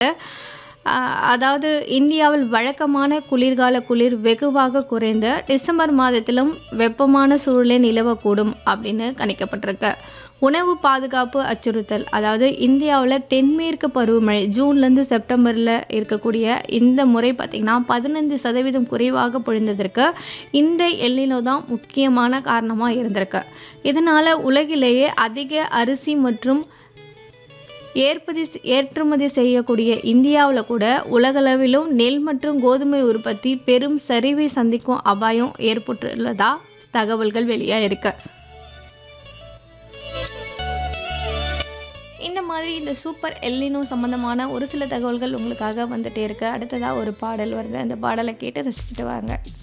அ அதாவது இந்தியாவில் வழக்கமான குளிர்கால குளிர் வெகுவாக குறைந்து டிசம்பர் மாதத்திலும் வெப்பமான சூழலே நிலவக்கூடும் அப்படின்னு கணிக்கப்பட்டிருக்கு உணவு பாதுகாப்பு அச்சுறுத்தல் அதாவது இந்தியாவில் தென்மேற்கு பருவமழை ஜூன்லேருந்து செப்டம்பரில் இருக்கக்கூடிய இந்த முறை பார்த்திங்கன்னா பதினைந்து சதவீதம் குறைவாக பொழிந்ததற்கு இந்த எல்லினோ தான் முக்கியமான காரணமாக இருந்திருக்கு இதனால் உலகிலேயே அதிக அரிசி மற்றும் ஏற்பதி ஏற்றுமதி செய்யக்கூடிய இந்தியாவில் கூட உலகளவிலும் நெல் மற்றும் கோதுமை உற்பத்தி பெரும் சரிவை சந்திக்கும் அபாயம் ஏற்பட்டுள்ளதா தகவல்கள் வெளியாக இருக்கு இந்த மாதிரி இந்த சூப்பர் எல்லினோ சம்மந்தமான ஒரு சில தகவல்கள் உங்களுக்காக வந்துட்டே இருக்கு அடுத்ததாக ஒரு பாடல் வருது அந்த பாடலை கேட்டு ரசிச்சுட்டு வாங்க